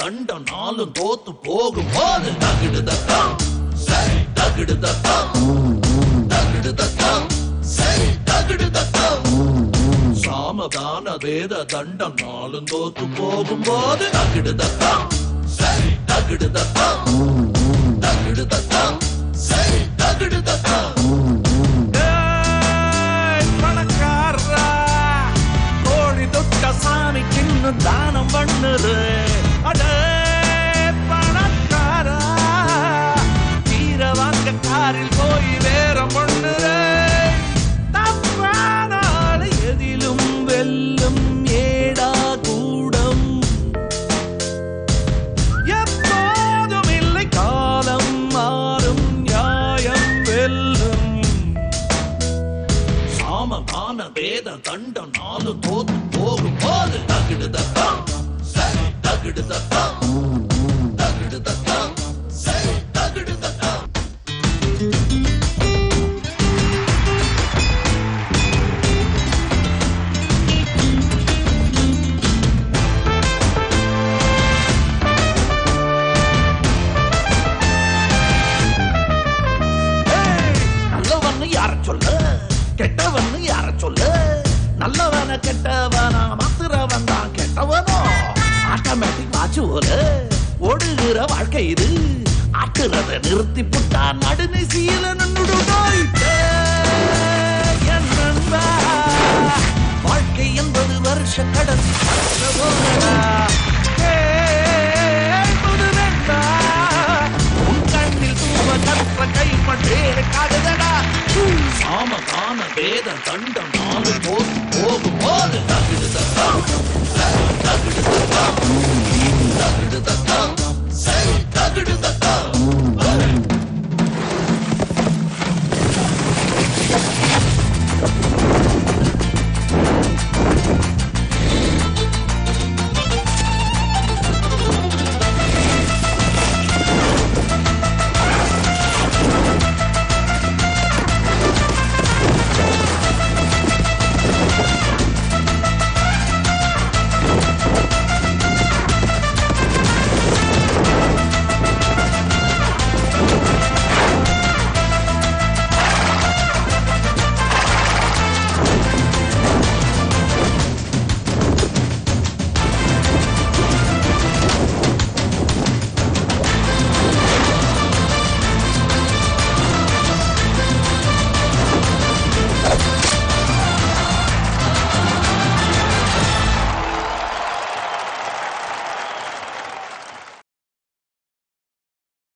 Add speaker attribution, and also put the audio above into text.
Speaker 1: தண்டம் நாளும் தோத்து போகும் போது தகிடு தத்தம் சரி தகிடு தத்தம் தகிடு தத்தம் சரி தகிடு தத்தம் சாமதான வேத தண்டம் நாளும் தோத்து போகும் போது தகிடு தத்தம் சரி தகிடு தத்தம் தகிடு தத்தம் சரி தகிடு தத்தம்
Speaker 2: ஏய், பணக்காரரா, கோழி தொட்ட சாமிக்கு இன்னும் தானம் பண்ணுது அடே பணக்காரா தீர வாங்க காரில் போய் வேறம் பண்ணுது தப்பான ஆளை எதிலும் வெல்லும் ஏடா கூடம் எப்போதும் இல்லை காலம் மாறும் நியாயம் வெல்லும்
Speaker 1: சாமமான வேத தண்டம் நாளும் தோத்து போகும் போது தகிடு தத்தம் சரி தகிடு தத்தம் தகிடு தத்தம் சரி தகிடு தத்தம்
Speaker 2: நல்லவன்னு யார சொல்லு கெட்டவன்னு யார சொல்லு நல்லவன கெட்டவனா மாத்துறவன் தான் கெட்டவனோ ஆட்டோமேட்டிக் வாட்ச் ஒரு ஓடுகிற வாழ்க்கை இது ஆட்டுறத நிறுத்தி புட்டா நடுநை சீல நோய் என் நண்பா வாழ்க்கை என்பது வருஷ கடைசி போனடா புது நண்பா உன் கண்ணில் தூவ கற்ற கை பட்டே காடுதடா
Speaker 1: சாமமான வேத தண்டம்